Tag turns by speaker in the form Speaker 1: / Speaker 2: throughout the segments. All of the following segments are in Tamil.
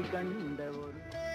Speaker 1: கண்ட ஒரு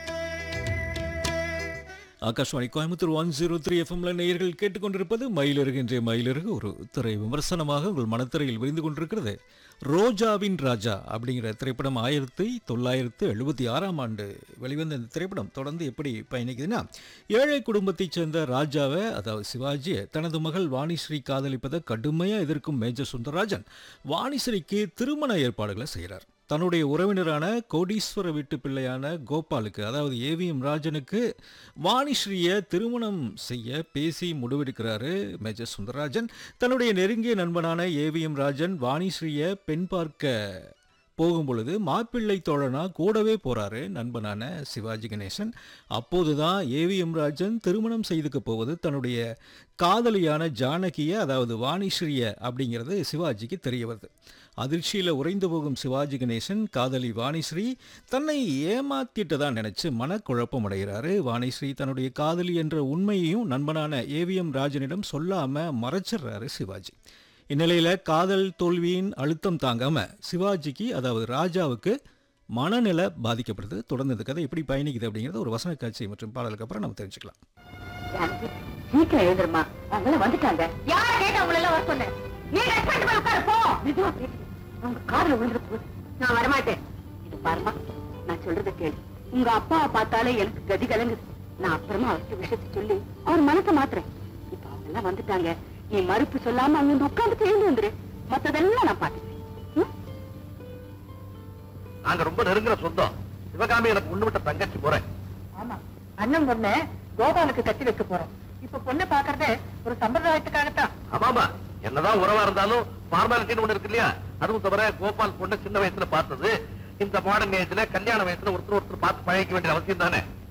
Speaker 2: Akashvani Coimbatore one zero three எஃப்எம்ல நேயர்கள் கேட்டுக்கொண்டிருப்பது மயிலிறகு இன்றைய மயிலிறகு ஒரு திரை விமர்சனமாக உங்கள் மனத்திரையில் விரிந்து கொண்டிருக்கிறது ரோஜாவின் ராஜா அப்படிங்கிற திரைப்படம் ஆயிரத்தி தொள்ளாயிரத்து எழுபத்தி ஆறாம் ஆண்டு வெளிவந்த இந்த திரைப்படம் தொடர்ந்து எப்படி பயணிக்குதுன்னா ஏழை குடும்பத்தைச் சேர்ந்த ராஜாவை அதாவது சிவாஜியை தனது மகள் வாணிஸ்ரீ காதலிப்பதை கடுமையாக எதிர்க்கும் மேஜர் சுந்தரராஜன் வாணிஸ்ரீக்கு திருமண ஏற்பாடுகளை செய்கிறார் தன்னுடைய உறவினரான கோடீஸ்வர வீட்டு பிள்ளையான கோபாலுக்கு அதாவது ஏவிஎம் ராஜனுக்கு வாணிஸ்ரீயை திருமணம் செய்ய பேசி முடிவெடுக்கிறாரு மேஜர் சுந்தரராஜன் தன்னுடைய நெருங்கிய நண்பனான ஏவிஎம் ராஜன் வாணிஸ்ரீயை பெண் பார்க்க போகும் பொழுது மாப்பிள்ளை தோழனா கூடவே போறாரு நண்பனான சிவாஜி கணேசன் அப்போதுதான் ஏவிஎம் ராஜன் திருமணம் செய்துக்க போவது தன்னுடைய காதலியான ஜானகிய அதாவது வாணிஸ்ரீய அப்படிங்கிறது சிவாஜிக்கு தெரிய வருது அதிர்ச்சியில் உறைந்து போகும் சிவாஜி கணேசன் காதலி வாணிஸ்ரீ தன்னை ஏமாத்திட்டதா நினைச்சு மனக்குழப்பம் அடைகிறாரு வாணிஸ்ரீ தன்னுடைய காதலி என்ற உண்மையையும் நண்பனான ஏவிஎம் ராஜனிடம் சொல்லாம மறைச்சிடுறாரு சிவாஜி இந்நிலையில காதல் தோல்வியின் அழுத்தம் தாங்காம சிவாஜிக்கு அதாவது ராஜாவுக்கு மனநிலை பாதிக்கப்படுது தொடர்ந்து இந்த கதை எப்படி பயணிக்குது அப்படிங்கிறது ஒரு வசன காட்சி மற்றும் பாடலுக்கு அப்புறம் நம்ம தெரிஞ்சுக்கலாம்
Speaker 3: ஜானகி, சீக்கிரம் எழுதுருமா அவங்க வந்துட்டாங்க யார கேட்ட உங்களை எல்லாம் வர சொன்னேன் நீ ரெஸ்பாண்ட் பண்ண உட்காரு போ மெதுவா பேசு உங்க காதுல விழுந்துற போகுது நான் வரமாட்டேன் இது பாருமா நான் சொல்றத கேளு உங்க அப்பாவை பார்த்தாலே எனக்கு கதி கலங்குது நான் அப்புறமா அவர்கிட்ட விஷயத்தை சொல்லி அவர் மனசை மாத்துறேன் இப்ப அவங்க எல்லாம் வந்துட்டாங்க நீ மறுப்பு சொல்லாம அங்க வந்து உட்கார்ந்து எழுந்து வந்துரு மத்ததெல்லாம் நான் பாத்துக்கிறேன் ம்?
Speaker 4: நாங்க ரொம்ப நெருங்குற சொந்தம் சிவகாமி எனக்கு முன்னு விட்ட தங்கச்சி போறேன்
Speaker 3: ஆமா அண்ணன் பொண்ணு கோபாலுக்கு கட்டி வைக்க போறோம் இப்ப பொண்ணை பாக்குறதே ஒரு சம்பிரதாயத்துக்காகத்தான்
Speaker 4: ஆமாமா என்னதான் உறவா இருந்தாலும் ஃபார்மாலிட்டின்னு ஒண்ணு இருக்கு இல்லையா அதுவும் தவிர கோபால் பொண்ணு சின்ன வயசுல பார்த்தது இந்த மாடர்ன் ஏஜ்ல கல்யாண வயசுல ஒருத்தர் ஒருத்தர் பார்த்து பழகிக்க வேண்டிய அவசியம் தானே